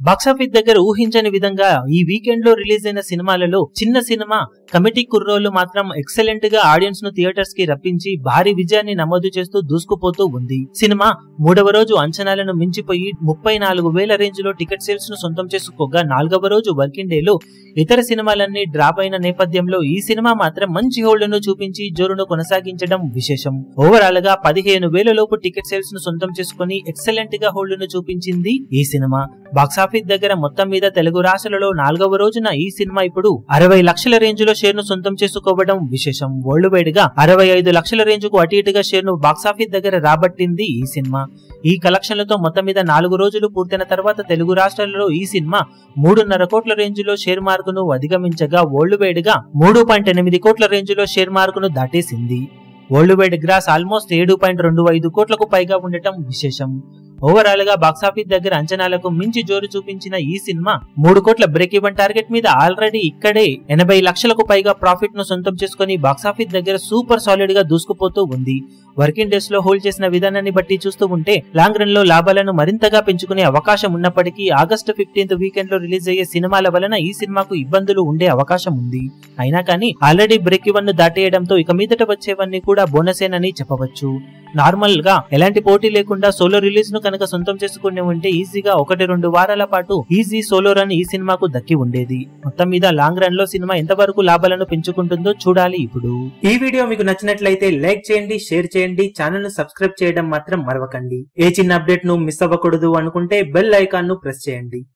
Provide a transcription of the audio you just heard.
box office దగ్గర ఊహించని విధంగా ఈ వీకెండ్ లో రిలీజ్ అయిన సినిమాలలో చిన్న సినిమా కమిటీ కుర్రోలు మాత్రం ఎక్సలెంట్ గా ఆడియన్స్ ను థియేటర్స్ కి రప్పించి భారీ విజయాన్ని నమోదు చేస్తూ దూసుకుపోతూ ఉంది సినిమా మూడవ రోజు అంచనాలను మించిపోయి ముప్పై నాలుగు వేల రేంజ్ లో టికెట్ సేల్స్ ను సొంతం చేసుకోగా నాలుగవ రోజు వర్కింగ్ డే లో ఇతర సినిమాలన్నీ డ్రాప్ అయిన నేపథ్యంలో ఈ సినిమా మాత్రం మంచి హోల్డ్ ను చూపించి జోరును కొనసాగించడం విశేషం ఓవరాల్ గా పదిహేను వేల లోపు టికెట్ సేల్స్ ను సొంతం చేసుకుని ఎక్సలెంట్ గా హోల్డ్ ను చూపించింది ఈ సినిమా బాక్సాఫీస్ దగ్గర మొత్తం మీద తెలుగు రాష్ట్రాలలో నాలుగవ రోజున ఈ సినిమా ఇప్పుడు అరవై లక్షల రేంజ్ లో షేర్ ను సొంతం చేసుకోవడం విశేషం వరల్డ్ వైడ్ గా అరవై ఐదు లక్షల రేంజ్ కు అటు ఇటుగా షేర్ ను బాక్సాఫీస్ దగ్గర రాబట్టింది ఈ సినిమా ఈ కలెక్షన్లతో మొత్తం మీద నాలుగు రోజులు పూర్తయిన తర్వాత తెలుగు రాష్ట్రాలలో ఈ సినిమా మూడున్నర కోట్ల రేంజ్ లో షేర్ మార్కును అధిగమించగా వరల్డ్ వైడ్ గా మూడు పాయింట్ ఎనిమిది కోట్ల రేంజ్ లో షేర్ మార్కును దాటేసింది వరల్డ్ వైడ్ గ్రాస్ ఆల్మోస్ట్ ఏడు పాయింట్ రెండు ఐదు కోట్లకు పైగా ఉండటం విశేషం ఓవరాల్ గా బాక్సాఫీస్ దగ్గర అంచనాలకు మించి జోరు చూపించిన ఈ సినిమా మూడు కోట్ల బ్రేక్ ఈవెన్ టార్గెట్ మీద ఆల్రెడీ ఇక్కడే ఎనభై లక్షలకు పైగా ప్రాఫిట్ ను సొంతం చేసుకుని బాక్సాఫీస్ దగ్గర సూపర్ సాలిడ్ గా దూసుకుపోతూ ఉంది వర్కింగ్ డేస్ లో హోల్డ్ చేసిన విధానాన్ని బట్టి చూస్తూ ఉంటే లాంగ్ రన్ లో లాభాలను మరింతగా పెంచుకునే అవకాశం ఉన్నప్పటికీ ఆగస్టు ఫిఫ్టీన్త్ వీకెండ్ లో రిలీజ్ అయ్యే సినిమాల వలన ఈ సినిమాకు ఇబ్బందులు ఉండే అవకాశం ఉంది అయినా కానీ ఆల్రెడీ బ్రేక్ ఈవెన్ ను దాటేయడంతో ఇక మీదట వచ్చేవన్నీ కూడా బోనసేనని చెప్పవచ్చు నార్మల్ గా ఎలాంటి పోటీ లేకుండా సోలో రిలీజ్ ను కనుక సొంతం చేసుకుని ఉంటే ఈజీగా ఒకటి రెండు వారాల పాటు ఈజీ సోలో రన్ ఈ సినిమాకు దక్కి ఉండేది మొత్తం మీద లాంగ్ రన్ లో సినిమా ఎంతవరకు లాభాలను పెంచుకుంటుందో చూడాలి ఇప్పుడు ఈ వీడియో మీకు నచ్చినట్లయితే లైక్ చేయండి షేర్ చేయండి ఛానల్ ను సబ్స్క్రైబ్ చేయడం మాత్రం మరవకండి ఏ చిన్న అప్డేట్ ను మిస్ అవ్వకూడదు అనుకుంటే బెల్ ఐకాన్ ను ప్రెస్ చేయండి